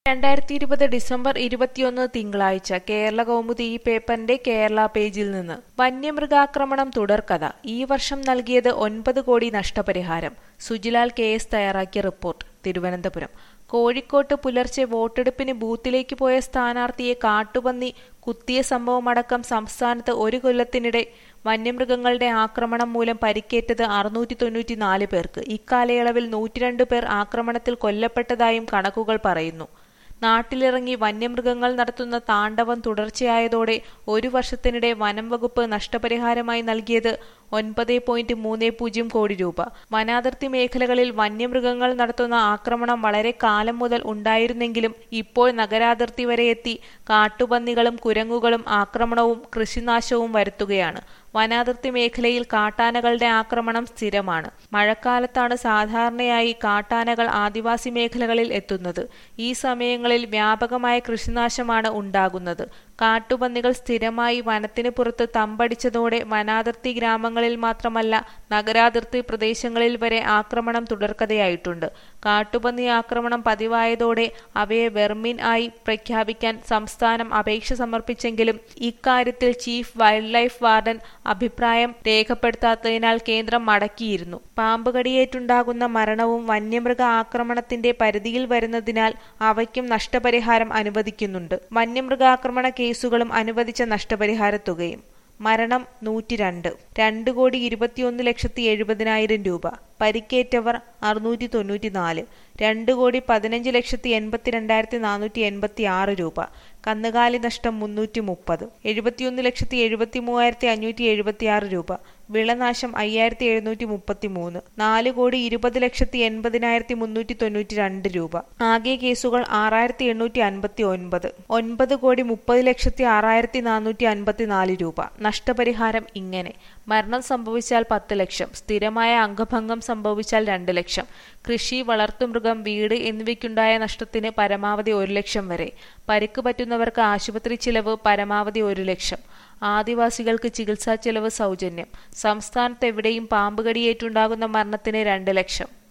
രണ്ടായിരത്തി ഇരുപത് ഡിസംബർ ഇരുപത്തിയൊന്ന് തിങ്കളാഴ്ച കേരള കൗമുദി ഈ പേപ്പറിന്റെ കേരള പേജിൽ നിന്ന് വന്യമൃഗാക്രമണം തുടർക്കഥ ഈ വർഷം നൽകിയത് ഒൻപത് കോടി നഷ്ടപരിഹാരം സുജിലാൽ കെ എസ് തയ്യാറാക്കിയ റിപ്പോർട്ട് തിരുവനന്തപുരം കോഴിക്കോട്ട് പുലർച്ചെ വോട്ടെടുപ്പിന് ബൂത്തിലേക്ക് പോയ സ്ഥാനാർത്ഥിയെ കാട്ടുപന്നി കുത്തിയ സംഭവമടക്കം സംസ്ഥാനത്ത് ഒരു കൊല്ലത്തിനിടെ വന്യമൃഗങ്ങളുടെ ആക്രമണം മൂലം പരിക്കേറ്റത് അറുന്നൂറ്റി തൊണ്ണൂറ്റിനാല് പേർക്ക് ഇക്കാലയളവിൽ നൂറ്റിരണ്ട് പേർ ആക്രമണത്തിൽ കൊല്ലപ്പെട്ടതായും കണക്കുകൾ പറയുന്നു നാട്ടിലിറങ്ങി വന്യമൃഗങ്ങൾ നടത്തുന്ന താണ്ഡവം തുടർച്ചയായതോടെ ഒരു വർഷത്തിനിടെ വനം വകുപ്പ് നഷ്ടപരിഹാരമായി നൽകിയത് ഒൻപത് പോയിന്റ് മൂന്ന് പൂജ്യം കോടി രൂപ വനാതിർത്തി മേഖലകളിൽ വന്യമൃഗങ്ങൾ നടത്തുന്ന ആക്രമണം വളരെ കാലം മുതൽ ഉണ്ടായിരുന്നെങ്കിലും ഇപ്പോൾ നഗരാതിർത്തി വരെ എത്തി കാട്ടുപന്നികളും കുരങ്ങുകളും ആക്രമണവും കൃഷിനാശവും വരുത്തുകയാണ് വനാതിർത്തി മേഖലയിൽ കാട്ടാനകളുടെ ആക്രമണം സ്ഥിരമാണ് മഴക്കാലത്താണ് സാധാരണയായി കാട്ടാനകൾ ആദിവാസി മേഖലകളിൽ എത്തുന്നത് ഈ സമയങ്ങളിൽ വ്യാപകമായ കൃഷിനാശമാണ് ഉണ്ടാകുന്നത് കാട്ടുപന്നികൾ സ്ഥിരമായി വനത്തിന് പുറത്ത് തമ്പടിച്ചതോടെ വനാതിർത്തി ഗ്രാമങ്ങളിൽ മാത്രമല്ല നഗരാതിർത്തി പ്രദേശങ്ങളിൽ വരെ ആക്രമണം തുടർക്കഥയായിട്ടുണ്ട് കാട്ടുപന്നി ആക്രമണം പതിവായതോടെ അവയെ വെർമിൻ ആയി പ്രഖ്യാപിക്കാൻ സംസ്ഥാനം അപേക്ഷ സമർപ്പിച്ചെങ്കിലും ഇക്കാര്യത്തിൽ ചീഫ് വൈൽഡ് ലൈഫ് വാർഡൻ അഭിപ്രായം രേഖപ്പെടുത്താത്തതിനാൽ കേന്ദ്രം മടക്കിയിരുന്നു പാമ്പ് കടിയേറ്റുണ്ടാകുന്ന മരണവും വന്യമൃഗ ആക്രമണത്തിന്റെ പരിധിയിൽ വരുന്നതിനാൽ അവയ്ക്കും നഷ്ടപരിഹാരം അനുവദിക്കുന്നുണ്ട് വന്യമൃഗാക്രമണ കേസുകളും അനുവദിച്ച നഷ്ടപരിഹാര തുകയും മരണം നൂറ്റി രണ്ട് രണ്ട് കോടി ഇരുപത്തിയൊന്ന് ലക്ഷത്തി എഴുപതിനായിരം രൂപ പരിക്കേറ്റവർ അറുന്നൂറ്റി തൊണ്ണൂറ്റി നാല് രണ്ട് കോടി പതിനഞ്ച് ലക്ഷത്തി എൺപത്തി രണ്ടായിരത്തി നാനൂറ്റി എൺപത്തി ആറ് രൂപ കന്നുകാലി നഷ്ടം മുന്നൂറ്റി മുപ്പത് എഴുപത്തിയൊന്ന് ലക്ഷത്തി എഴുപത്തി മൂവായിരത്തി അഞ്ഞൂറ്റി എഴുപത്തി ആറ് രൂപ വിളനാശം അയ്യായിരത്തി എഴുന്നൂറ്റി മുപ്പത്തി മൂന്ന് നാല് കോടി ഇരുപത് ലക്ഷത്തി എൺപതിനായിരത്തി മുന്നൂറ്റി തൊണ്ണൂറ്റി രണ്ട് രൂപ ആകെ കേസുകൾ ആറായിരത്തി എണ്ണൂറ്റി അൻപത്തി ഒൻപത് ഒൻപത് കോടി മുപ്പത് ലക്ഷത്തി ആറായിരത്തി നാനൂറ്റി അൻപത്തി നാല് രൂപ നഷ്ടപരിഹാരം ഇങ്ങനെ മരണം സംഭവിച്ചാൽ പത്ത് ലക്ഷം സ്ഥിരമായ അംഗഭംഗം സംഭവിച്ചാൽ രണ്ട് ലക്ഷം കൃഷി വളർത്തുമൃഗം വീട് എന്നിവയ്ക്കുണ്ടായ നഷ്ടത്തിന് പരമാവധി ഒരു ലക്ഷം വരെ പരിക്ക് പറ്റുന്നവർക്ക് ആശുപത്രി ചിലവ് പരമാവധി ഒരു ലക്ഷം ആദിവാസികൾക്ക് ചികിത്സാ ചെലവ് സൗജന്യം സംസ്ഥാനത്ത് എവിടെയും പാമ്പ് കടിയേറ്റുണ്ടാകുന്ന മരണത്തിന് രണ്ട് ലക്ഷം